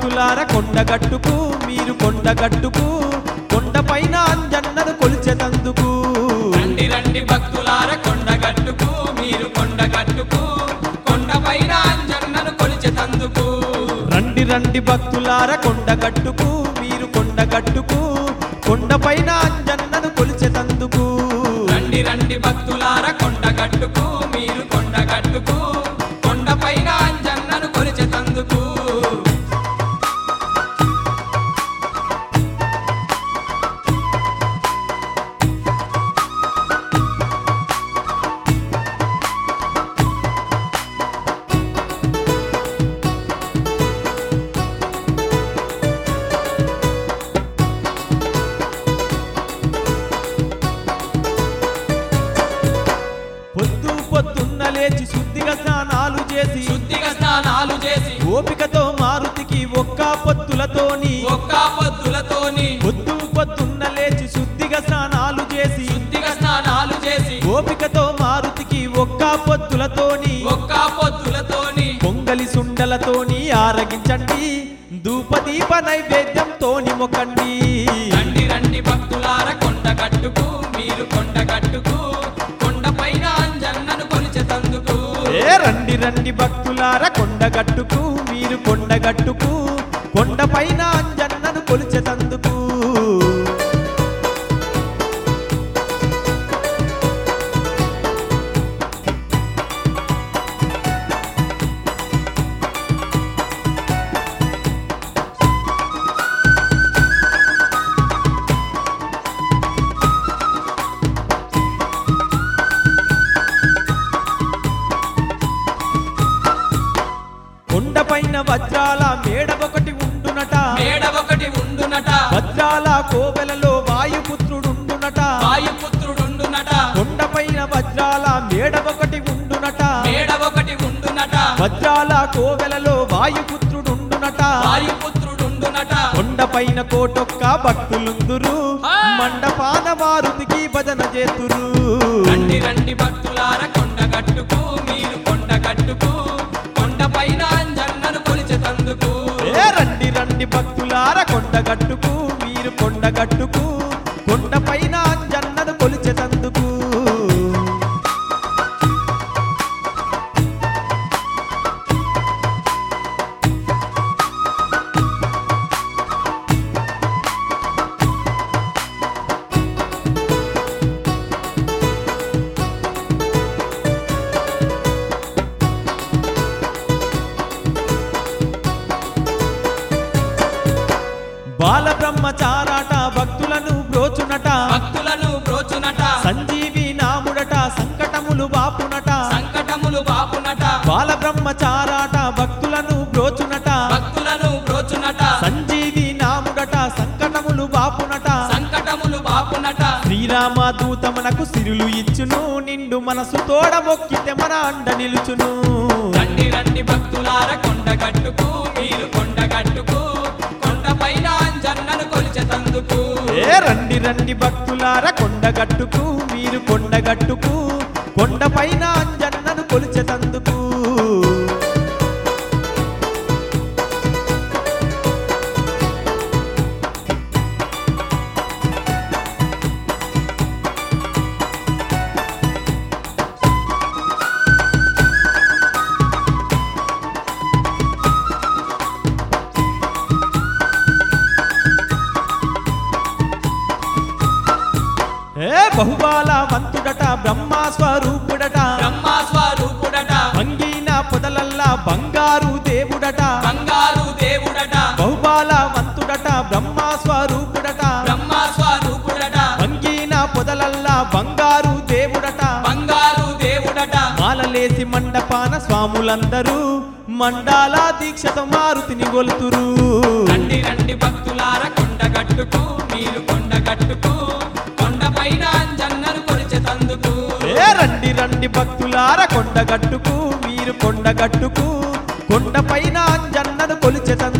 భక్తులార కొండగట్టుకు మీరు కొండగట్టుకు కొండపైన అంజన్నను కొలిచెతందుకు రండి రండి భక్తులార కొండగట్టుకు మీరు కొండగట్టుకు కొండపైన అంజన్నను కొలిచెతందుకు రండి రండి భక్తులార కొండగట్టుకు మీరు కొండగట్టుకు కొండపైన అంజన్నను కొలిచెతందుకు రండి రండి భక్తులార కొండగట్టుకు మీరు కొండగట్టుకు కొండపైన అంజన్నను కొలిచెతందుకు పొద్దు పొద్దున్న లేచి శుద్ధిగా స్నానాలు చేసి శుద్ధిగా స్నానాలు చేసి ఓపికతో మారుతికి ఒక్క పొత్తులతోని ఒక్క పొద్దులతోని పొద్దు పొద్దున్న లేచి శుద్ధిగా స్నానాలు చేసి శుద్ధిగా స్నానాలు చేసి ఓపికతో మారుతికి ఒక్క పొత్తులతోని ఒక్క పొద్దులతోని పొంగలి సుండలతోని ఆరగించండి ధూపదీప నైవేద్యంతోని మొకండి రండి రండి భక్తులార కొండగట్టుకు మీరు కొండగట్టుకు కొండపైన అంజన్నను కొలిచెతందుకు ఏ రండి రండి భక్తులార కొండగట్టుకు మీరు కొండగట్టుకు కొండపైన అంజన్నను కొలిచెతందుకు కొండపైన వజ్రాల మేడ ఒకటి ఉండునట మేడ ఒకటి ఉండునట వజ్రాల కోవెలలో వాయుపుత్రుడుండునట వాయుపుత్రుడుండునట కొండపైన వజ్రాల మేడ ఒకటి ఉండునట మేడ ఒకటి ఉండునట వజ్రాల కోవెలలో వాయుపుత్రుడుండునట వాయుపుత్రుడుండునట కొండపైన కోటొక్క భక్తులుందురు ఆ! మండపాన మారుతికి భజన చేతురు రండి రండి భక్తులార కొండగట్టుకు మీరు కొండగట్టుకు కొండపైన అంజన్నను కొలిచెతందుకు ఏ రండి రండి భక్తులార కొండగట్టుకు మీరు కొండగట్టుకు కొండపైన అంజన్నను కొలిచెతందుకు బాల బ్రహ్మచారాట భక్తులను బ్రోచునట భక్తులను బ్రోచునట సంజీవి నాముడట సంకటములు బాపునట సంకటములు బాపునట బాల బ్రహ్మచారాట భక్తులను బ్రోచునట భక్తులను బ్రోచునట సంజీవి నాముడట సంకటములు బాపునట సంకటములు బాపునట శ్రీరామ దూత మనకు సిరులు ఇచ్చును నిండు మనసు తోడ మొక్కితే మన అండ నిలుచును రండి రండి భక్తులార కొండగట్టుకు మీరు కొండగట్టుకు కొండపైన అంజన్నను కొలిచెతందుకు ఏ రండి రండి భక్తులార కొండగట్టుకు మీరు కొండగట్టుకు కొండపైన అంజన్నను కొలిచెతందుకు ఏ బహుబాల వంతుడట బ్రహ్మ స్వరూపుడట బ్రహ్మా స్వరూపుడట భంగిన పొదలల్లా బంగారు దేవుడట బంగారు దేవుడట బహుబాల వంతుడట బ్రహ్మ స్వరూపుడట బ్రహ్మా స్వరూపుడట భంగిన పొదలల్లా బంగారు దేవుడట బంగారు దేవుడట మాలలేసి మండపాన స్వాములందరూ మండాల దీక్షతో మారుతిని గొలుతురు రండి రండి భక్తులార కొండగట్టుకు మీరు కొండగట్టుకు కొండపైన అంజన్నను కొలిచెతందుకు ఏ రండి రండి భక్తులార కొండగట్టుకు మీరు కొండగట్టుకు కొండపైన అంజన్నను కొలిచెతందుకు